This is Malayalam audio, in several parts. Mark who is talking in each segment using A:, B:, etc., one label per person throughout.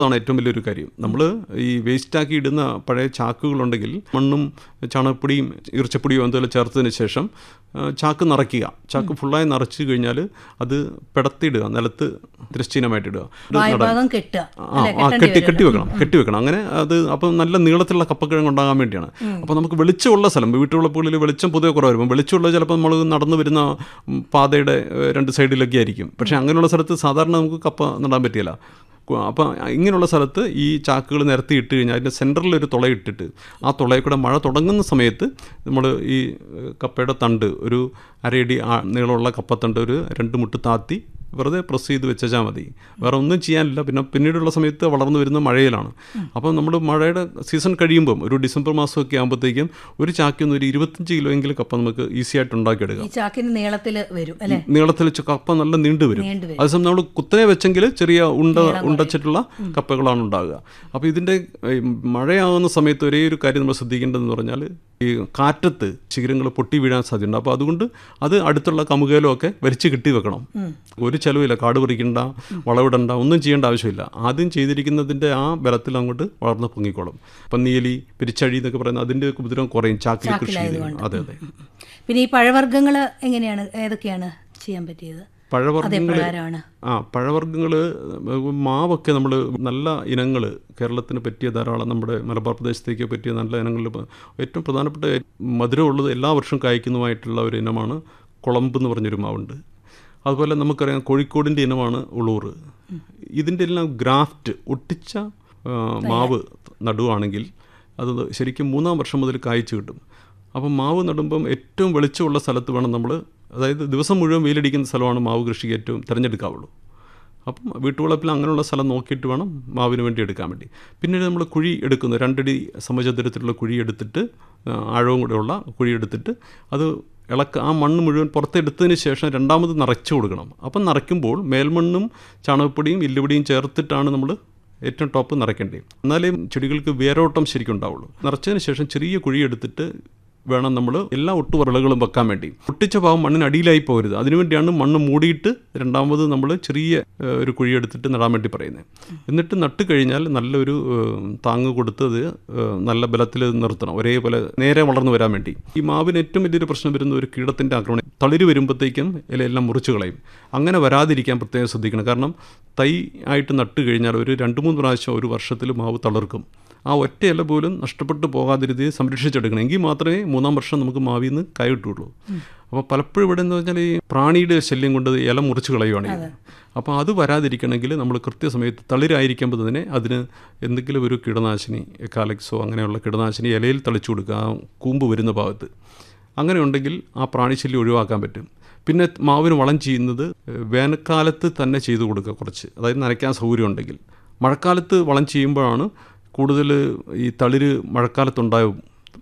A: അതാണ് ഏറ്റവും വലിയൊരു കാര്യം നമ്മൾ ഈ വേസ്റ്റാക്കി ഇടുന്ന പഴയ ചാക്കുകളുണ്ടെങ്കിൽ മണ്ണും ചാണകപ്പൊടിയും ഈർച്ചപ്പൊടിയോ എന്തെങ്കിലും ചേർത്തതിന് ശേഷം ആ, ചാക്ക് നിറയ്ക്കുക ചാക്ക് ഫുള്ളായി നിറച്ച് കഴിഞ്ഞാൽ അത് പിടത്തിയിടുക നിലത്ത് തിരശ്ചീനമായിട്ട് ഇടുക ഇത് നടാൻ-
B: വായ്ഭാഗം കെട്ടുക
A: ആ
B: അല്ലേ
A: ആ
B: കെട്ടേണ്ടി
A: കെട്ടി
B: വരും
A: കെട്ടി വെക്കണം കെട്ടി വെക്കണം അങ്ങനെ അത് അപ്പം നല്ല നീളത്തിലുള്ള കപ്പക്കിഴങ്ങ് ഉണ്ടാകാൻ വേണ്ടിയാണ് അപ്പോൾ നമുക്ക് വെളിച്ചമുള്ള സ്ഥലം വീട്ടുവളപ്പുകളിൽ വെളിച്ചം പൊതുവെ കുറവായിരിക്കും വെളിച്ചമുള്ള ചിലപ്പോൾ നമ്മൾ നടന്നു വരുന്ന ഉം, പാതയുടെ ഏഹ്, രണ്ട് സൈഡിലൊക്കെ ആയിരിക്കും പക്ഷേ അങ്ങനെയുള്ള സ്ഥലത്ത് സാധാരണ നമുക്ക് കപ്പ നടാൻ പറ്റില്ല അപ്പോൾ ഇങ്ങനെയുള്ള സ്ഥലത്ത് ഈ ചാക്കുകൾ നിരത്തി ഇട്ട് കഴിഞ്ഞാൽ അതിൻ്റെ സെൻറ്ററിൽ ഒരു തുള ഇട്ടിട്ട് ആ തുളയിൽ കൂടെ മഴ തുടങ്ങുന്ന സമയത്ത് നമ്മൾ ഈ ഏഹ്, കപ്പയുടെ തണ്ട് ഒരു അരയടി ആ- നീളമുള്ള കപ്പത്തണ്ട് ഒരു രണ്ട് മുട്ട് താത്തി വെറുതെ പ്രസ് ചെയ്ത് വെച്ചാൽ മതി വേറെ ഒന്നും ചെയ്യാനില്ല പിന്നെ പിന്നീടുള്ള സമയത്ത് വളർന്നു വരുന്ന മഴയിലാണ് അപ്പം നമ്മൾ മഴയുടെ സീസൺ കഴിയുമ്പം ഒരു ഡിസംബർ മാസമൊക്കെ ആകുമ്പോഴത്തേക്കും ഒരു ചാക്കിൽ നിന്ന് ഒരു ഇരുപത്തഞ്ച് കിലോ എങ്കിലും കപ്പ നമുക്ക് ഈസി ആയിട്ട് ഉണ്ടാക്കിയെടുക്കാം
B: ഈ ചാക്കിന് നീളത്തിൽ വരും അല്ലേ
A: നീളത്തിൽ വെച്ച് കപ്പ നല്ല നീണ്ടു വരും
B: നീണ്ടു വരും
A: അതേസമയം നമ്മൾ കുത്തനെ വെച്ചെങ്കിൽ ചെറിയ ഉണ്ട ഉണ്ടച്ചിട്ടുള്ള കപ്പകളാണ് ഉണ്ടാകുക അപ്പോൾ ഇതിൻ്റെ ഈ മഴയാകുന്ന സമയത്ത് ഒരേ ഒരു കാര്യം നമ്മൾ ശ്രദ്ധിക്കേണ്ടതെന്ന് പറഞ്ഞാൽ ഈ കാറ്റത്ത് ശിഖരങ്ങൾ പൊട്ടി വീഴാൻ സാധ്യതയുണ്ട് അപ്പോൾ അതുകൊണ്ട് അത് അടുത്തുള്ള കമുകയിലോ ഒക്കെ വലിച്ചു കെട്ടി വെക്കണം ഒരു ചിലവില്ല കാട് പറിക്കണ്ട വളവിടണ്ട ഒന്നും ചെയ്യേണ്ട ആവശ്യമില്ല ആദ്യം ചെയ്തിരിക്കുന്നതിൻ്റെ ആ ബലത്തിൽ അങ്ങോട്ട് വളർന്ന് പൊങ്ങിക്കോളും പന്നിയലി പിരിച്ചഴി എന്നൊക്കെ പറയുന്നത് അതിൻ്റെ ഉപദ്രവം കുറയും ചാക്കിൽ കൃഷി ചെയ്ത് കഴിഞ്ഞാൽ. അതെ അതെ
B: പിന്നെ ഈ പഴവർഗ്ഗങ്ങൾ എങ്ങനെയാണ് ഏതൊക്കെയാണ് ചെയ്യാൻ പറ്റിയത്
A: പഴവർഗ്ഗങ്ങൾ
B: അതേപ്രകാരമാണ്
A: ആ പഴവർഗ്ഗങ്ങൾ മാവൊക്കെ നമ്മൾ നല്ല ഇനങ്ങൾ കേരളത്തിന് പറ്റിയ ധാരാളം നമ്മുടെ മലബാർ പ്രദേശത്തേക്ക് പറ്റിയ നല്ല ഇനങ്ങളിൽ ഏറ്റവും പ്രധാനപ്പെട്ട മധുരമുള്ളത് എല്ലാ വർഷവും കായ്ക്കുന്നതുമായിട്ടുള്ള ഒരു ഇനമാണ് കുളമ്പ് എന്ന് പറഞ്ഞൊരു മാവുണ്ട് അതുപോലെ നമുക്കറിയാം കോഴിക്കോടിൻ്റെ ഇനമാണ് ഉളൂറ് ഇതിൻ്റെ എല്ലാം ഗ്രാഫ്റ്റ് ഒട്ടിച്ച ആ, മാവ് നടുവാണെങ്കിൽ അത് ശരിക്കും മൂന്നാം വർഷം മുതൽ കായ്ച്ചു കിട്ടും അപ്പം മാവ് നടുമ്പം ഏറ്റവും വെളിച്ചമുള്ള സ്ഥലത്ത് വേണം നമ്മൾ അതായത് ദിവസം മുഴുവൻ വെയിലടിക്കുന്ന സ്ഥലമാണ് മാവ് കൃഷിക്ക് ഏറ്റവും തിരഞ്ഞെടുക്കാവുള്ളൂ അപ്പം വീട്ടുവളപ്പിൽ അങ്ങനെയുള്ള സ്ഥലം നോക്കിയിട്ട് വേണം മാവിന് വേണ്ടി എടുക്കാൻ വേണ്ടി പിന്നീട് നമ്മൾ കുഴി എടുക്കുന്നു രണ്ടടി സമചതുരത്തിലുള്ള കുഴി എടുത്തിട്ട് ആ, ആഴവും കൂടെ ഉള്ള കുഴി എടുത്തിട്ട് അത് ഇളക്ക ആ മണ്ണ് മുഴുവൻ പുറത്തെടുത്തതിന് ശേഷം രണ്ടാമത് നിറച്ചു കൊടുക്കണം അപ്പം നിറയ്ക്കുമ്പോൾ മേൽമണ്ണും ചാണകപ്പൊടിയും എല്ലുപൊടിയും ചേർത്തിട്ടാണ് നമ്മൾ ഏറ്റവും ടോപ്പ് നിറയ്ക്കേണ്ടത് എന്നാലേ ചെടികൾക്ക് വേരോട്ടം ശരിക്കും ഉണ്ടാവുള്ളൂ നിറച്ചതിന് ശേഷം ചെറിയ കുഴി എടുത്തിട്ട് വേണം നമ്മൾ എല്ലാ ഒട്ടുവറളുകളും വെക്കാൻ വേണ്ടി ഒട്ടിച്ച ഭാഗം മണ്ണിന് അടിയിലായി പോകരുത് അതിനുവേണ്ടിയാണ് മണ്ണ് മൂടിയിട്ട് രണ്ടാമത് നമ്മൾ ചെറിയ ഏഹ്, ഒരു കുഴി എടുത്തിട്ട് നടാൻ വേണ്ടി പറയുന്നത് എന്നിട്ട് നട്ട് കഴിഞ്ഞാൽ നല്ലൊരു ഏഹ്, താങ്ങ് കൊടുത്തത് ഏഹ്, നല്ല ബലത്തിൽ നിർത്തണം ഒരേപോലെ നേരെ വളർന്നു വരാൻ വേണ്ടി ഈ മാവിന് ഏറ്റവും വലിയൊരു പ്രശ്നം വരുന്ന ഒരു കീടത്തിൻ്റെ ആക്രമണം തളിര് വരുമ്പോഴത്തേക്കും ഇലയെല്ലാം മുറിച്ച് കളയും അങ്ങനെ വരാതിരിക്കാൻ പ്രത്യേകം ശ്രദ്ധിക്കണം കാരണം തൈ ആയിട്ട് നട്ട് കഴിഞ്ഞാൽ ഒരു രണ്ട് മൂന്ന് പ്രാവശ്യം ഒരു വർഷത്തിൽ മാവ് തളിർക്കും ആ ഒറ്റ ഇല പോലും നഷ്ടപ്പെട്ടു പോകാതിരുതി സംരക്ഷിച്ചെടുക്കണം എങ്കിൽ മാത്രമേ മൂന്നാം വർഷം നമുക്ക് മാവിൽ നിന്ന് കായ കിട്ടുള്ളൂ അപ്പോൾ പലപ്പോഴും ഇവിടെ എന്ന് വെച്ചാൽ ഈ പ്രാണിയുടെ ശല്യം കൊണ്ട് ഇല മുറിച്ച് കളയുവാണ് ചെയ്യുന്നത് അപ്പോൾ അത് വരാതിരിക്കണമെങ്കിൽ നമ്മൾ കൃത്യസമയത്ത് തളിരായിരിക്കുമ്പോൾ തന്നെ അതിന് എന്തെങ്കിലും ഒരു കീടനാശിനി കാലക്സോ അങ്ങനെയുള്ള കീടനാശിനി ഇലയിൽ തളിച്ചു കൊടുക്കുക ആ കൂമ്പ് വരുന്ന ഭാഗത്ത് അങ്ങനെ ഉണ്ടെങ്കിൽ ആ പ്രാണിശല്യം ഒഴിവാക്കാൻ പറ്റും പിന്നെ മാവിന് വളം ചെയ്യുന്നത് ഏഹ്, വേനൽക്കാലത്ത് തന്നെ ചെയ്തു കൊടുക്കുക കുറച്ച് അതായത് നനയ്ക്കാൻ സൗകര്യം ഉണ്ടെങ്കിൽ മഴക്കാലത്ത് വളം ചെയ്യുമ്പോഴാണ് കൂടുതൽ ഈ തളിര് മഴക്കാലത്തുണ്ടാവും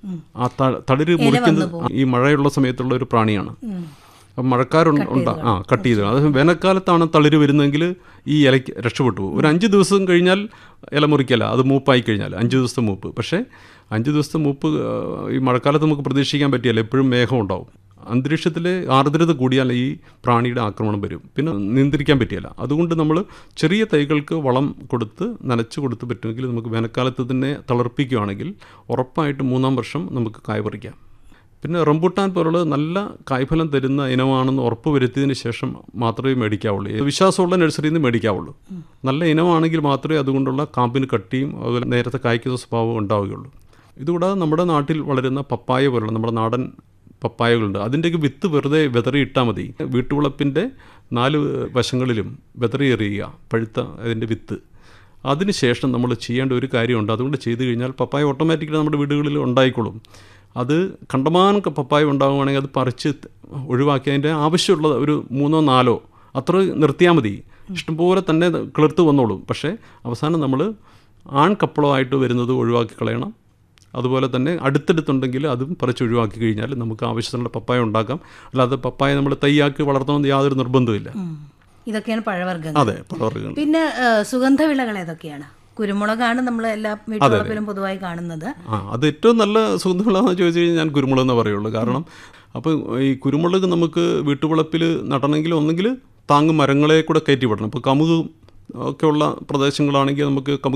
A: ആ ത- തളിര് മുറിക്കുന്നത് ഈ മഴയുള്ള സമയത്തുള്ള ഒരു പ്രാണിയാണ് അപ്പം മഴക്കാരുണ്ട് ഉണ്ടാ ആ കട്ട് ചെയ്ത് അത് വേനൽക്കാലത്താണ് തളിര് വരുന്നതെങ്കിൽ ഈ ഇലയ്ക്ക് രക്ഷപ്പെട്ടു പോകും ഒരു അഞ്ച് ദിവസം കഴിഞ്ഞാൽ ഇല മുറിക്കല അത് മൂപ്പായി കഴിഞ്ഞാൽ അഞ്ച് ദിവസത്തെ മൂപ്പ് പക്ഷേ അഞ്ച് ദിവസത്തെ മൂപ്പ് ആ, ഈ മഴക്കാലത്ത് നമുക്ക് പ്രതീക്ഷിക്കാൻ പറ്റിയല്ല എപ്പോഴും മേഘം ഉണ്ടാവും അന്തരീക്ഷത്തിലെ ആർദ്രത കൂടിയാൽ ഈ പ്രാണിയുടെ ആക്രമണം വരും പിന്നെ നിയന്ത്രിക്കാൻ പറ്റിയല്ല അതുകൊണ്ട് നമ്മൾ ചെറിയ തൈകൾക്ക് വളം കൊടുത്ത് നനച്ച് കൊടുത്ത് പറ്റുമെങ്കിൽ നമുക്ക് വേനൽക്കാലത്ത് തന്നെ തളർപ്പിക്കുകയാണെങ്കിൽ ഉറപ്പായിട്ട് മൂന്നാം വർഷം നമുക്ക് കായ പറിക്കാം പിന്നെ റംബുട്ടാൻ പോലുള്ള നല്ല കായ്ഫലം തരുന്ന ഇനമാണെന്ന് ഉറപ്പ് വരുത്തിയതിന് ശേഷം മാത്രമേ മേടിക്കാവുള്ളൂ ഏത് വിശ്വാസമുള്ള നഴ്സറിയിൽ നിന്ന് മേടിക്കാവുള്ളൂ നല്ല ഇനമാണെങ്കിൽ മാത്രമേ അതുകൊണ്ടുള്ള കാമ്പിന് കട്ടിയും അതുപോലെ നേരത്തെ കായ്ക്കുന്ന സ്വഭാവം ഉണ്ടാവുകയുള്ളൂ ഇതുകൂടാതെ നമ്മുടെ നാട്ടിൽ വളരുന്ന പപ്പായ പോലുള്ള നമ്മുടെ നാടൻ പപ്പായകളുണ്ട് അതിൻ്റെയൊക്കെ വിത്ത് വെറുതെ വെതറിയിട്ടാൽ മതി വീട്ടുവളപ്പിൻ്റെ നാല് വശങ്ങളിലും വെതറി എറിയുക പഴുത്ത അതിൻ്റെ വിത്ത് അതിനുശേഷം നമ്മൾ ചെയ്യേണ്ട ഒരു കാര്യമുണ്ട് അതുകൊണ്ട് ചെയ്തു കഴിഞ്ഞാൽ പപ്പായ ഓട്ടോമാറ്റിക്കലി നമ്മുടെ വീടുകളിൽ ഉണ്ടായിക്കോളും അത് കണ്ടമാനം പപ്പായ ഉണ്ടാകുവാണെങ്കിൽ അത് പറിച്ച് ഒഴിവാക്കി അതിൻ്റെ ആവശ്യമുള്ള ഒരു മൂന്നോ നാലോ അത്ര നിർത്തിയാൽ മതി ഇഷ്ടംപോലെ തന്നെ കിളിർത്ത് വന്നോളും പക്ഷേ അവസാനം നമ്മൾ ആൺ കപ്പളമായിട്ട് വരുന്നത് ഒഴിവാക്കി കളയണം അതുപോലെ തന്നെ അടുത്തടുത്തുണ്ടെങ്കിൽ അതും പറിച്ച് ഒഴിവാക്കി കഴിഞ്ഞാൽ നമുക്ക് ആവശ്യത്തിനുള്ള പപ്പായ ഉണ്ടാക്കാം അല്ലാതെ പപ്പായ നമ്മൾ തൈയാക്കി വളർത്തണമെന്ന് യാതൊരു നിർബന്ധമില്ല
B: ഉം. ഇതൊക്കെയാണ് പഴവർഗ്ഗങ്ങൾ
A: അതെ പഴവർഗ്ഗങ്ങൾ
B: പിന്നെ ഏഹ്, സുഗന്ധവിളകൾ ഏതൊക്കെയാണ് കുരുമുളകാണ് നമ്മൾ എല്ലാ വീട്ടുവളപ്പിലും പൊതുവായി കാണുന്നത്
A: ആ അത് ഏറ്റവും നല്ല സുഗന്ധമുള്ളതെന്ന് ചോദിച്ചു കഴിഞ്ഞാൽ ഞാൻ കുരുമുളക് എന്ന് പറയുള്ളൂ കാരണം അപ്പോൾ ഈ കുരുമുളക് നമുക്ക് വീട്ടുവളപ്പിൽ നടണമെങ്കിൽ ഒന്നെങ്കിൽ താങ്ങ് മരങ്ങളെ കൂടെ കയറ്റി വിടണം ഇപ്പോൾ കമുക് ഒക്കെ ഉള്ള പ്രദേശങ്ങളാണെങ്കിൽ നമുക്ക് കമുക്